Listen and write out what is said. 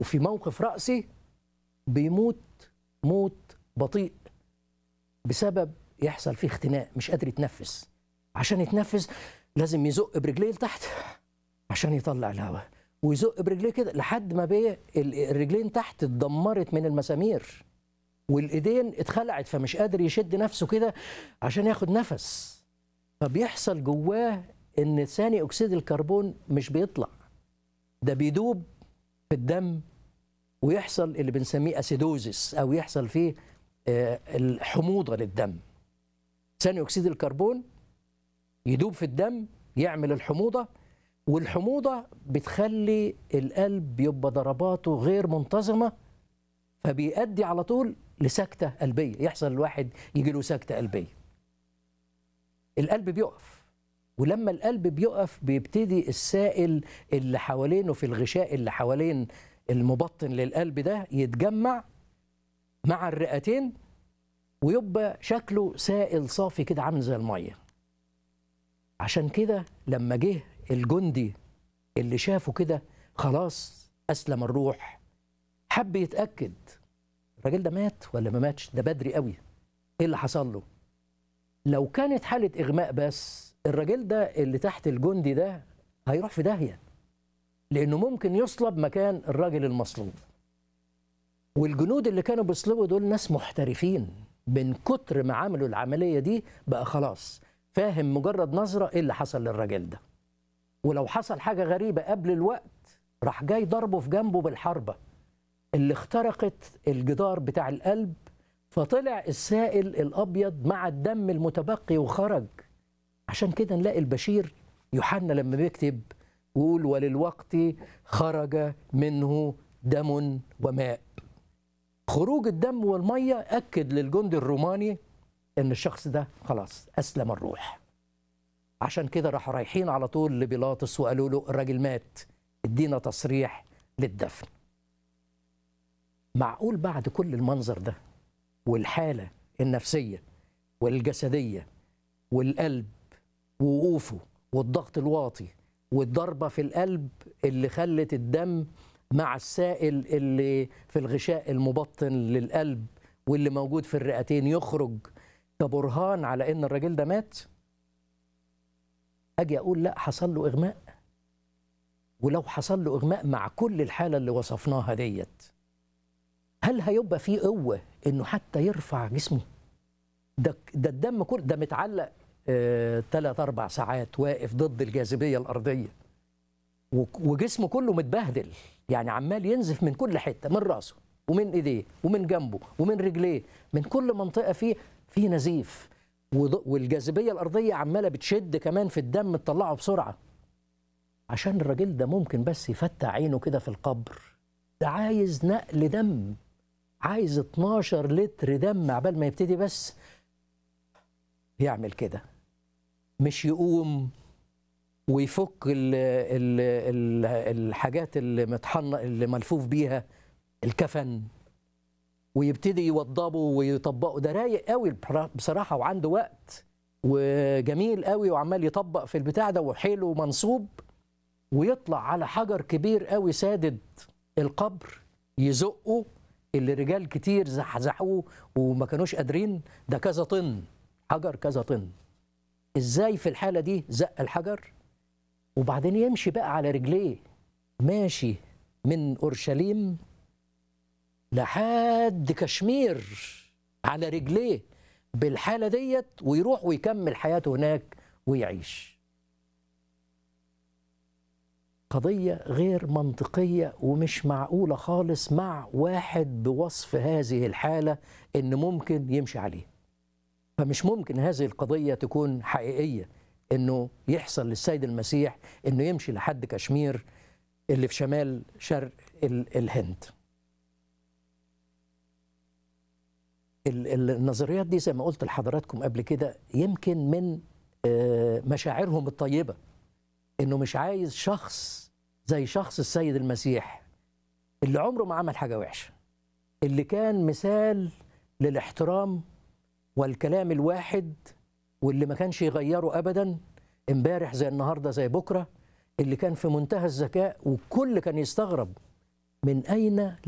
وفي موقف رأسي بيموت موت بطيء بسبب يحصل فيه اختناق مش قادر يتنفس عشان يتنفس لازم يزق برجليه لتحت عشان يطلع الهواء ويزق برجليه كده لحد ما بيه الرجلين تحت اتدمرت من المسامير والايدين اتخلعت فمش قادر يشد نفسه كده عشان ياخد نفس فبيحصل جواه ان ثاني اكسيد الكربون مش بيطلع ده بيدوب في الدم ويحصل اللي بنسميه اسيدوزس او يحصل فيه آه، الحموضه للدم ثاني اكسيد الكربون يدوب في الدم يعمل الحموضه والحموضه بتخلي القلب يبقى ضرباته غير منتظمه فبيؤدي على طول لسكته قلبيه يحصل الواحد يجي له سكته قلبيه القلب بيقف ولما القلب بيقف بيبتدي السائل اللي حوالينه في الغشاء اللي حوالين المبطن للقلب ده يتجمع مع الرئتين ويبقى شكله سائل صافي كده عامل زي الميه عشان كده لما جه الجندي اللي شافه كده خلاص اسلم الروح حب يتاكد الراجل ده مات ولا ما ماتش ده بدري قوي ايه اللي حصل له لو كانت حاله اغماء بس الراجل ده اللي تحت الجندي ده هيروح في داهيه لانه ممكن يصلب مكان الراجل المصلوب والجنود اللي كانوا بيصلبوا دول ناس محترفين من كتر ما عملوا العمليه دي بقى خلاص فاهم مجرد نظره ايه اللي حصل للراجل ده ولو حصل حاجه غريبه قبل الوقت راح جاي ضربه في جنبه بالحربه اللي اخترقت الجدار بتاع القلب فطلع السائل الابيض مع الدم المتبقي وخرج عشان كده نلاقي البشير يوحنا لما بيكتب يقول وللوقت خرج منه دم وماء خروج الدم والميه اكد للجندي الروماني ان الشخص ده خلاص اسلم الروح عشان كده راحوا رايحين على طول لبيلاطس وقالوا له الراجل مات ادينا تصريح للدفن معقول بعد كل المنظر ده والحاله النفسيه والجسديه والقلب ووقوفه والضغط الواطي والضربه في القلب اللي خلت الدم مع السائل اللي في الغشاء المبطن للقلب واللي موجود في الرئتين يخرج كبرهان على ان الراجل ده مات اجي اقول لا حصل له اغماء ولو حصل له اغماء مع كل الحاله اللي وصفناها ديت هل هيبقى فيه قوه انه حتى يرفع جسمه ده ده الدم كله ده متعلق ثلاث آه اربع ساعات واقف ضد الجاذبيه الارضيه وجسمه كله متبهدل يعني عمال ينزف من كل حته من راسه ومن ايديه ومن جنبه ومن رجليه من كل منطقه فيه في نزيف والجاذبيه الارضيه عماله بتشد كمان في الدم تطلعه بسرعه عشان الراجل ده ممكن بس يفتح عينه كده في القبر ده عايز نقل دم عايز 12 لتر دم عبال ما يبتدي بس يعمل كده مش يقوم ويفك ال ال ال الحاجات اللي متحنق اللي ملفوف بيها الكفن ويبتدي يوضبه ويطبقه ده رايق قوي بصراحه وعنده وقت وجميل قوي وعمال يطبق في البتاع ده وحيله منصوب ويطلع على حجر كبير قوي سادد القبر يزقه اللي رجال كتير زحزحوه وما كانوش قادرين ده كذا طن حجر كذا طن ازاي في الحاله دي زق الحجر وبعدين يمشي بقى على رجليه ماشي من اورشليم لحد كشمير على رجليه بالحاله ديت ويروح ويكمل حياته هناك ويعيش قضيه غير منطقيه ومش معقوله خالص مع واحد بوصف هذه الحاله ان ممكن يمشي عليه فمش ممكن هذه القضيه تكون حقيقيه انه يحصل للسيد المسيح انه يمشي لحد كشمير اللي في شمال شرق الهند النظريات دي زي ما قلت لحضراتكم قبل كده يمكن من مشاعرهم الطيبة انه مش عايز شخص زي شخص السيد المسيح اللي عمره ما عمل حاجة وحشة اللي كان مثال للاحترام والكلام الواحد واللي ما كانش يغيره ابدا امبارح زي النهارده زي بكره اللي كان في منتهى الذكاء والكل كان يستغرب من أين